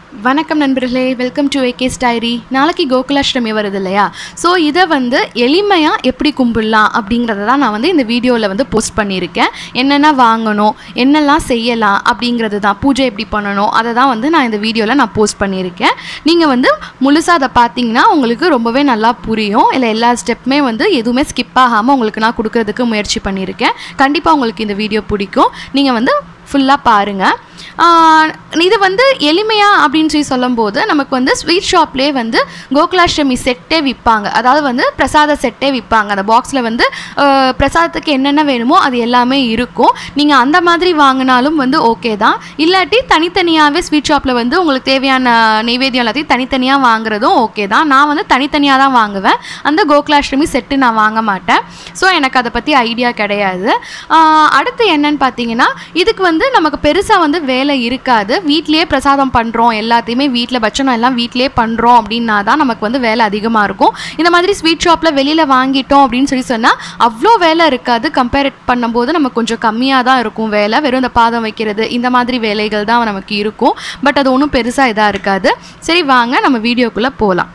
வணக்கம் நண்பர்களே welcome to ஏகேஸ் diary நாளைக்கு கோகுலாஷ்டமி வருது இல்லையா ஸோ இதை வந்து எளிமையாக எப்படி கும்பிடலாம் அப்படிங்கிறத தான் நான் வந்து இந்த வீடியோவில் வந்து போஸ்ட் பண்ணியிருக்கேன் என்னென்ன வாங்கணும் என்னெல்லாம் செய்யலாம் அப்படிங்கிறது தான் பூஜை எப்படி பண்ணணும் அதை தான் வந்து நான் இந்த வீடியோவில் நான் போஸ்ட் பண்ணியிருக்கேன் நீங்கள் வந்து முழுசாக அதை பார்த்தீங்கன்னா உங்களுக்கு ரொம்பவே நல்லா புரியும் இல்லை எல்லா ஸ்டெப்புமே வந்து எதுவுமே ஸ்கிப் ஆகாமல் உங்களுக்கு நான் கொடுக்கறதுக்கு முயற்சி பண்ணியிருக்கேன் கண்டிப்பாக உங்களுக்கு இந்த வீடியோ பிடிக்கும் நீங்கள் வந்து ஃபுல்லாக பாருங்கள் ஆஹ் இது வந்து எளிமையா அப்படின்னு சொல்லி சொல்லும்போது நமக்கு வந்து ஸ்வீட் ஷாப்லேயே வந்து கோகுலாஷ்டமி செட்டே விற்பாங்க அதாவது வந்து பிரசாத செட்டே விற்பாங்க அந்த பாக்ஸில் வந்து ஆஹ் பிரசாதத்துக்கு என்னென்ன வேணுமோ அது எல்லாமே இருக்கும் நீங்கள் அந்த மாதிரி வாங்கினாலும் வந்து ஓகே தான் இல்லாட்டி தனித்தனியாகவே ஸ்வீட் ஷாப்பில் வந்து உங்களுக்கு தேவையான நெய்வேத்தியம் எல்லாத்தையும் தனித்தனியாக வாங்குறதும் ஓகே தான் நான் வந்து தனித்தனியாக தான் வாங்குவேன் அந்த கோகுலாஷ்டமி செட்டு நான் வாங்க மாட்டேன் ஸோ எனக்கு அதை பற்றி ஐடியா கிடையாது ஆஹ் அடுத்து என்னன்னு பார்த்தீங்கன்னா இதுக்கு வந்து நமக்கு பெருசாக வந்து வேலை இருக்காது வீட்லேயே பிரசாதம் பண்ணுறோம் எல்லாத்தையுமே வீட்டில் பட்சணம் எல்லாம் வீட்டிலேயே பண்ணுறோம் அப்படின்னா தான் நமக்கு வந்து வேலை அதிகமாக இருக்கும் இந்த மாதிரி ஸ்வீட் ஷாப்பில் வெளியில் வாங்கிட்டோம் அப்படின்னு சொல்லி சொன்னால் அவ்வளோ வேலை இருக்காது கம்பேர் பண்ணும்போது நமக்கு கொஞ்சம் கம்மியாக தான் இருக்கும் வேலை வெறும் இந்த பாதம் வைக்கிறது இந்த மாதிரி வேலைகள் தான் நமக்கு இருக்கும் பட் அது ஒன்றும் பெருசாக இதாக இருக்காது சரி வாங்க நம்ம வீடியோக்குள்ளே போகலாம்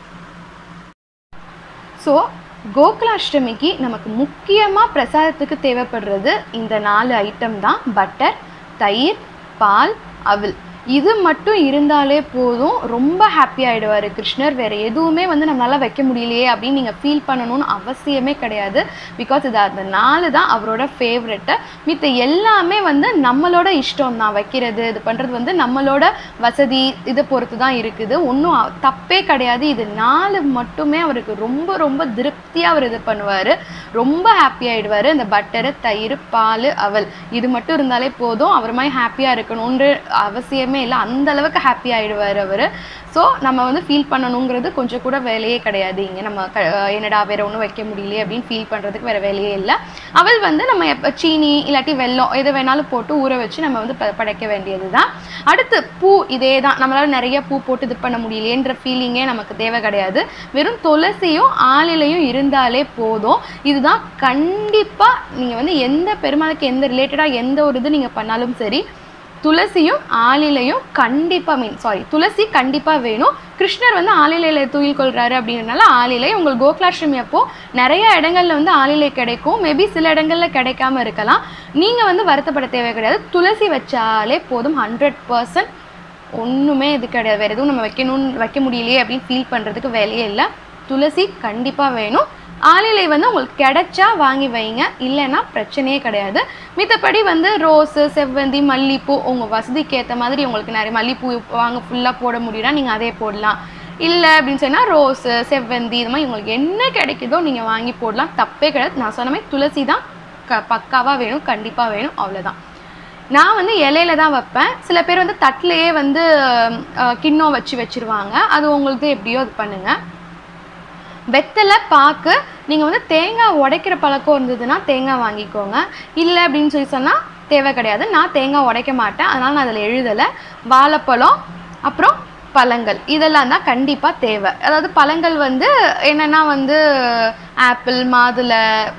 ஸோ கோகுலாஷ்டமிக்கு நமக்கு முக்கியமாக பிரசாதத்துக்கு தேவைப்படுறது இந்த நாலு ஐட்டம் தான் பட்டர் தயிர் பால் அவல் இது மட்டும் இருந்தாலே போதும் ரொம்ப ஹாப்பி ஆகிடுவார் கிருஷ்ணர் வேறு எதுவுமே வந்து நம்மளால் வைக்க முடியலையே அப்படின்னு நீங்கள் ஃபீல் பண்ணணும்னு அவசியமே கிடையாது பிகாஸ் இது அந்த நாலு தான் அவரோட ஃபேவரெட்டு மித்த எல்லாமே வந்து நம்மளோட இஷ்டம் தான் வைக்கிறது இது பண்ணுறது வந்து நம்மளோட வசதி இதை பொறுத்து தான் இருக்குது ஒன்றும் தப்பே கிடையாது இது நாலு மட்டுமே அவருக்கு ரொம்ப ரொம்ப திருப்தியாக அவர் இது பண்ணுவார் ரொம்ப ஹாப்பி ஆகிடுவார் இந்த பட்டரு தயிர் பால் அவல் இது மட்டும் இருந்தாலே போதும் அவர் மாதிரி ஹாப்பியாக இருக்கணுன்ற அவசியமே இல்லை அந்த அளவுக்கு ஹாப்பி ஆகிடுவார் அவர் ஸோ நம்ம வந்து ஃபீல் பண்ணணுங்கிறது கொஞ்சம் கூட வேலையே கிடையாது இங்கே நம்ம க என்னடா வேறு ஒன்றும் வைக்க முடியலையே அப்படின்னு ஃபீல் பண்ணுறதுக்கு வேறு வேலையே இல்லை அவள் வந்து நம்ம எப்போ சீனி இல்லாட்டி வெல்லம் எது வேணாலும் போட்டு ஊற வச்சு நம்ம வந்து ப- படைக்க வேண்டியது தான் அடுத்து பூ இதே தான் நம்மளால் நிறைய பூ போட்டு இது பண்ண முடியலையேன்ற ஃபீலிங்கே நமக்கு தேவை கிடையாது வெறும் துளசியும் ஆளிலையும் இருந்தாலே போதும் இதுதான் கண்டிப்பாக நீங்கள் வந்து எந்த பெருமாளுக்கு எந்த ரிலேட்டடாக எந்த ஒரு இது நீங்கள் பண்ணாலும் சரி துளசியும் ஆளிலையும் கண்டிப்பாக மீன் சாரி துளசி கண்டிப்பாக வேணும் கிருஷ்ணர் வந்து ஆளிலையில தூயில் கொள்றாரு அப்படின்றனால ஆளிலை உங்கள் கோகுலாஷ்டமி அப்போ நிறைய இடங்கள்ல வந்து ஆளிலை கிடைக்கும் மேபி சில இடங்கள்ல கிடைக்காம இருக்கலாம் நீங்கள் வந்து வருத்தப்பட தேவை கிடையாது துளசி வச்சாலே போதும் ஹண்ட்ரட் பர்சன்ட் ஒன்றுமே இது கிடையாது வேறு எதுவும் நம்ம வைக்கணும்னு வைக்க முடியலையே அப்படின்னு ஃபீல் பண்ணுறதுக்கு வேலையே இல்லை துளசி கண்டிப்பாக வேணும் ஆளிலை வந்து உங்களுக்கு கிடைச்சா வாங்கி வைங்க இல்லைன்னா பிரச்சனையே கிடையாது மித்தபடி வந்து ரோஸு செவ்வந்தி மல்லிப்பூ உங்கள் வசதிக்கு ஏற்ற மாதிரி உங்களுக்கு நிறைய மல்லிப்பூ வாங்க ஃபுல்லாக போட முடியும்னா நீங்கள் அதே போடலாம் இல்லை அப்படின்னு சொன்னால் ரோஸு செவ்வந்தி இது மாதிரி உங்களுக்கு என்ன கிடைக்குதோ நீங்கள் வாங்கி போடலாம் தப்பே கிடையாது நான் சொன்ன மாதிரி துளசி தான் க பக்காவாக வேணும் கண்டிப்பாக வேணும் அவ்வளோதான் நான் வந்து இலையில தான் வைப்பேன் சில பேர் வந்து தட்டிலேயே வந்து அஹ், கிண்ணம் வச்சு வச்சிருவாங்க அது உங்களுக்கு எப்படியோ அது பண்ணுங்கள் வெத்தலை பாக்கு நீங்கள் வந்து தேங்காய் உடைக்கிற பழக்கம் இருந்ததுன்னா தேங்காய் வாங்கிக்கோங்க இல்லை அப்படின்னு சொல்லி சொன்னால் தேவை கிடையாது நான் தேங்காய் உடைக்க மாட்டேன் அதனால் நான் அதில் எழுதலை வாழைப்பழம் அப்புறம் பழங்கள் இதெல்லாம் தான் கண்டிப்பாக தேவை அதாவது பழங்கள் வந்து என்னென்னா வந்து ஆப்பிள் மாதுளை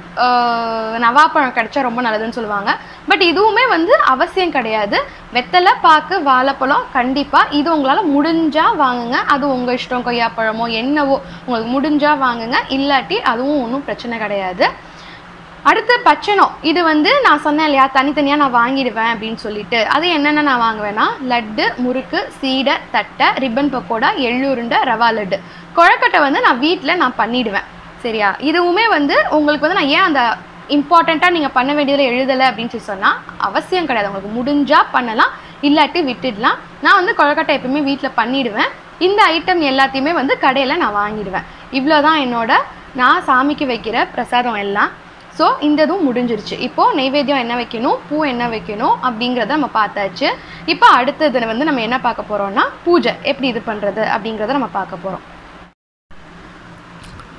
ஆஹ், நவாப்பழம் கிடைச்சா ரொம்ப நல்லதுன்னு சொல்லுவாங்க பட் இதுவுமே வந்து அவசியம் கிடையாது வெத்தலை பாக்கு வாழைப்பழம் கண்டிப்பாக இது உங்களால் முடிஞ்சால் வாங்குங்க அது உங்கள் இஷ்டம் கொய்யாப்பழமோ என்னவோ உங்களுக்கு முடிஞ்சால் வாங்குங்க இல்லாட்டி அதுவும் ஒன்றும் பிரச்சனை கிடையாது அடுத்து பச்சனம் இது வந்து நான் சொன்னேன் இல்லையா தனித்தனியாக நான் வாங்கிடுவேன் அப்படின்னு சொல்லிட்டு அது என்னென்ன நான் வாங்குவேன்னா லட்டு முறுக்கு சீடை தட்டை ரிப்பன் பக்கோடா எள்ளுருண்டை ரவா லட்டு கொழக்கட்டை வந்து நான் வீட்டில் நான் பண்ணிடுவேன் சரியா இதுவுமே வந்து உங்களுக்கு வந்து நான் ஏன் அந்த இம்பார்ட்டண்ட்டாக நீங்கள் பண்ண வேண்டியதில் எழுதலை அப்படின்னு சொல்லி சொன்னால் அவசியம் கிடையாது உங்களுக்கு முடிஞ்சால் பண்ணலாம் இல்லாட்டி விட்டுடலாம் நான் வந்து கொழக்கட்டை எப்பவுமே வீட்டில் பண்ணிடுவேன் இந்த ஐட்டம் எல்லாத்தையுமே வந்து கடையில் நான் வாங்கிடுவேன் இவ்வளோ தான் என்னோட நான் சாமிக்கு வைக்கிற பிரசாதம் எல்லாம் ஸோ இந்த இதுவும் முடிஞ்சிருச்சு இப்போது நெய்வேத்தியம் என்ன வைக்கணும் பூ என்ன வைக்கணும் அப்படிங்கிறத நம்ம பார்த்தாச்சு இப்போ அடுத்தது வந்து நம்ம என்ன பார்க்க போகிறோம்னா பூஜை எப்படி இது பண்ணுறது அப்படிங்கிறத நம்ம பார்க்க போகிறோம் ஸோ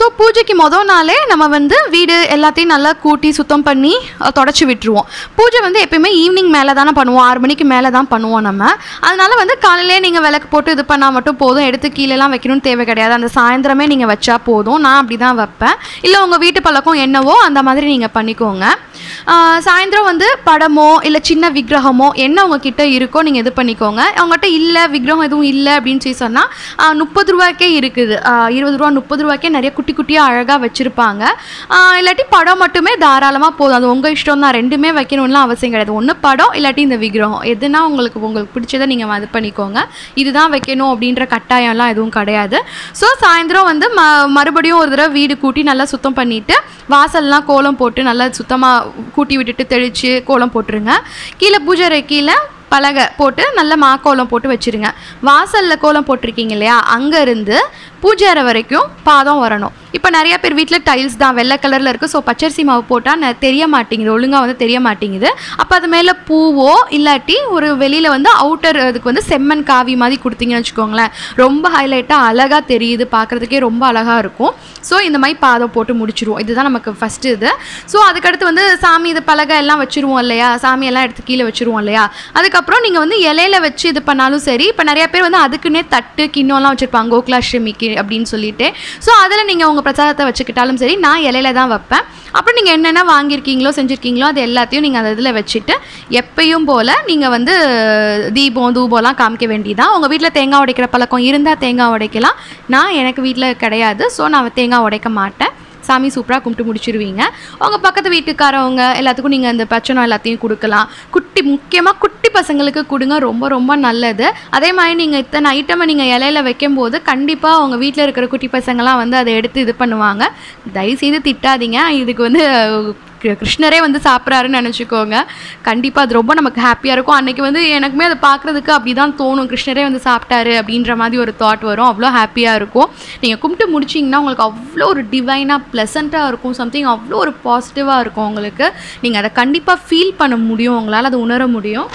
ஸோ பூஜைக்கு மொதல் நாளே நம்ம வந்து வீடு எல்லாத்தையும் நல்லா கூட்டி சுத்தம் பண்ணி தொடச்சி விட்டுருவோம் பூஜை வந்து எப்பயுமே ஈவினிங் மேலே தானே பண்ணுவோம் ஆறு மணிக்கு மேலே தான் பண்ணுவோம் நம்ம அதனால வந்து காலையிலே நீங்கள் விளக்கு போட்டு இது பண்ணால் மட்டும் போதும் எடுத்து கீழேலாம் வைக்கணும்னு தேவை கிடையாது அந்த சாயந்தரமே நீங்கள் வச்சா போதும் நான் அப்படி தான் வைப்பேன் இல்லை உங்கள் வீட்டு பழக்கம் என்னவோ அந்த மாதிரி நீங்கள் பண்ணிக்கோங்க ஆஹ் சாயந்தரம் வந்து படமோ இல்லை சின்ன விக்கிரகமோ என்ன உங்ககிட்ட இருக்கோ நீங்கள் இது பண்ணிக்கோங்க அவங்ககிட்ட இல்லை விக்கிரகம் எதுவும் இல்லை அப்படின்னு சொல்லி சொன்னால் முப்பது ரூபாய்க்கே இருக்குது ஆஹ் இருபது ரூபா முப்பது ரூபாய்க்கே நிறைய குட்டி குட்டியாக அழகாக வச்சுருப்பாங்க இல்லாட்டி படம் மட்டுமே தாராளமாக போதும் அது உங்கள் இஷ்டம் தான் ரெண்டுமே வைக்கணும்லாம் அவசியம் கிடையாது ஒன்று படம் இல்லாட்டி இந்த விக்கிரகம் எதுனா உங்களுக்கு உங்களுக்கு பிடிச்சதை நீங்கள் இது பண்ணிக்கோங்க இதுதான் வைக்கணும் அப்படின்ற கட்டாயம்லாம் எதுவும் கிடையாது ஸோ சாயந்தரம் வந்து ம மறுபடியும் ஒரு தடவை வீடு கூட்டி நல்லா சுத்தம் பண்ணிவிட்டு வாசல்லாம் கோலம் போட்டு நல்லா சுத்தமாக கூட்டி விட்டுட்டு தெளித்து கோலம் போட்டுருங்க கீழே பூஜை அறை கீழே பலகை போட்டு நல்ல மாக்கோலம் போட்டு வச்சுருங்க வாசலில் கோலம் போட்டிருக்கீங்க இல்லையா அங்கேருந்து பூஜை அறை வரைக்கும் பாதம் வரணும் இப்போ நிறைய பேர் வீட்டில் டைல்ஸ் தான் வெள்ளை கலரில் இருக்குது ஸோ பச்சரிசி மாவு போட்டால் ந தெரிய மாட்டேங்குது ஒழுங்காக வந்து தெரிய மாட்டேங்குது அப்போ அது மேலே பூவோ இல்லாட்டி ஒரு வெளியில் வந்து அவுட்டர் அதுக்கு வந்து செம்மண் காவி மாதிரி கொடுத்தீங்கன்னு வச்சுக்கோங்களேன் ரொம்ப ஹைலைட்டாக அழகாக தெரியுது பார்க்குறதுக்கே ரொம்ப அழகாக இருக்கும் ஸோ இந்த மாதிரி பாதம் போட்டு முடிச்சிருவோம் இதுதான் நமக்கு ஃபஸ்ட்டு இது ஸோ அதுக்கடுத்து வந்து சாமி இது பலகை எல்லாம் வச்சுருவோம் இல்லையா சாமி எல்லாம் எடுத்து கீழே வச்சுருவோம் இல்லையா அதுக்கப்புறம் நீங்கள் வந்து இலையில வச்சு இது பண்ணாலும் சரி இப்போ நிறைய பேர் வந்து அதுக்குன்னே தட்டு கிண்ணம்லாம் வச்சுருப்பாங்க கோகுலாஷ்டமிக்கு அப்படின்னு சொல்லிட்டு ஸோ அதில் நீங்கள் உங்கள் பிரசாதத்தை வச்சுக்கிட்டாலும் சரி நான் இலையில தான் வைப்பேன் அப்புறம் நீங்கள் என்னென்ன வாங்கியிருக்கீங்களோ செஞ்சுருக்கீங்களோ அது எல்லாத்தையும் நீங்கள் அந்த இதில் வச்சுட்டு எப்பயும் போல் நீங்கள் வந்து தீபம் தூபம்லாம் காமிக்க வேண்டியதான் உங்கள் வீட்டில் தேங்காய் உடைக்கிற பழக்கம் இருந்தால் தேங்காய் உடைக்கலாம் நான் எனக்கு வீட்டில் கிடையாது ஸோ நான் தேங்காய் உடைக்க மாட்டேன் சாமி சூப்பராக கும்பிட்டு முடிச்சிருவீங்க உங்கள் பக்கத்து வீட்டுக்காரவங்க எல்லாத்துக்கும் நீங்கள் அந்த பச்சனம் எல்லாத்தையும் கொடுக்கலாம் குட்டி முக்கியமாக குட்டி பசங்களுக்கு கொடுங்க ரொம்ப ரொம்ப நல்லது அதே மாதிரி நீங்கள் இத்தனை ஐட்டமை நீங்கள் இலையில வைக்கும்போது கண்டிப்பாக உங்கள் வீட்டில் இருக்கிற குட்டி பசங்களாம் வந்து அதை எடுத்து இது பண்ணுவாங்க தயவுசெய்து திட்டாதீங்க இதுக்கு வந்து கி- கிருஷ்ணரே வந்து சாப்பிட்றாருன்னு நினச்சிக்கோங்க கண்டிப்பாக அது ரொம்ப நமக்கு ஹாப்பியாக இருக்கும் அன்றைக்கி வந்து எனக்குமே அதை பார்க்குறதுக்கு அப்படி தான் தோணும் கிருஷ்ணரே வந்து சாப்பிட்டாரு அப்படின்ற மாதிரி ஒரு தாட் வரும் அவ்வளோ ஹாப்பியாக இருக்கும் நீங்கள் கும்பிட்டு முடிச்சிங்கன்னா உங்களுக்கு அவ்வளோ ஒரு டிவைனாக ப்ளசண்ட்டாக இருக்கும் சம்திங் அவ்வளோ ஒரு பாசிட்டிவாக இருக்கும் உங்களுக்கு நீங்கள் அதை கண்டிப்பாக ஃபீல் பண்ண முடியும் உங்களால் அதை உணர முடியும்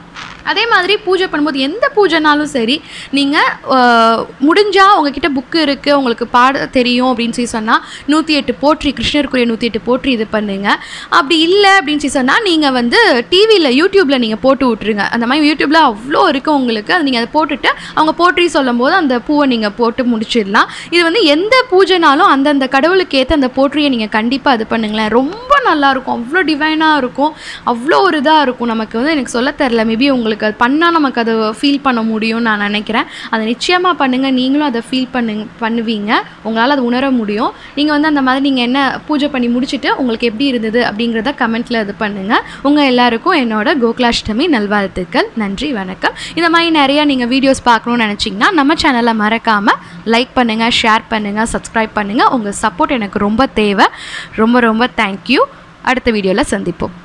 அதே மாதிரி பூஜை பண்ணும்போது எந்த பூஜைனாலும் சரி நீங்கள் முடிஞ்சால் உங்ககிட்ட புக்கு இருக்குது உங்களுக்கு பாட தெரியும் அப்படின்னு சொல்லி சொன்னால் நூற்றி எட்டு போற்றி கிருஷ்ணருக்குரிய நூற்றி எட்டு போற்றி இது பண்ணுங்க அப்படி இல்லை அப்படின்னு சொல்லி சொன்னால் நீங்கள் வந்து டிவியில் யூடியூப்பில் நீங்கள் போட்டு விட்ருங்க அந்த மாதிரி யூடியூப்பில் அவ்வளோ இருக்குது உங்களுக்கு அது நீங்கள் அதை போட்டுட்டு அவங்க போற்றி சொல்லும்போது அந்த பூவை நீங்கள் போட்டு முடிச்சிடலாம் இது வந்து எந்த பூஜைனாலும் அந்தந்த கடவுளுக்கு ஏற்ற அந்த போற்றியை நீங்கள் கண்டிப்பாக இது பண்ணுங்களேன் ரொம்ப நல்லாயிருக்கும் அவ்வளோ டிவைனாக இருக்கும் அவ்வளோ ஒரு இதாக இருக்கும் நமக்கு வந்து எனக்கு சொல்ல தெரில மேபி உங்களுக்கு அது பண்ணால் நமக்கு அதை ஃபீல் பண்ண முடியும்னு நான் நினைக்கிறேன் அதை நிச்சயமாக பண்ணுங்கள் நீங்களும் அதை ஃபீல் பண்ணுங்க பண்ணுவீங்க உங்களால் அது உணர முடியும் நீங்கள் வந்து அந்த மாதிரி நீங்கள் என்ன பூஜை பண்ணி முடிச்சுட்டு உங்களுக்கு எப்படி இருந்தது அப்படிங்கிறத கமெண்ட்டில் இது பண்ணுங்கள் உங்கள் எல்லாருக்கும் என்னோட கோகுலாஷ்டமி நல்வாழ்த்துக்கள் நன்றி வணக்கம் இந்த மாதிரி நிறைய நீங்கள் வீடியோஸ் பார்க்கணும்னு நினச்சிங்கன்னா நம்ம சேனலை மறக்காமல் லைக் பண்ணுங்கள் ஷேர் பண்ணுங்கள் சப்ஸ்கிரைப் பண்ணுங்கள் உங்கள் சப்போர்ட் எனக்கு ரொம்ப தேவை ரொம்ப ரொம்ப தேங்க்யூ அடுத்த வீடியோவில் சந்திப்போம்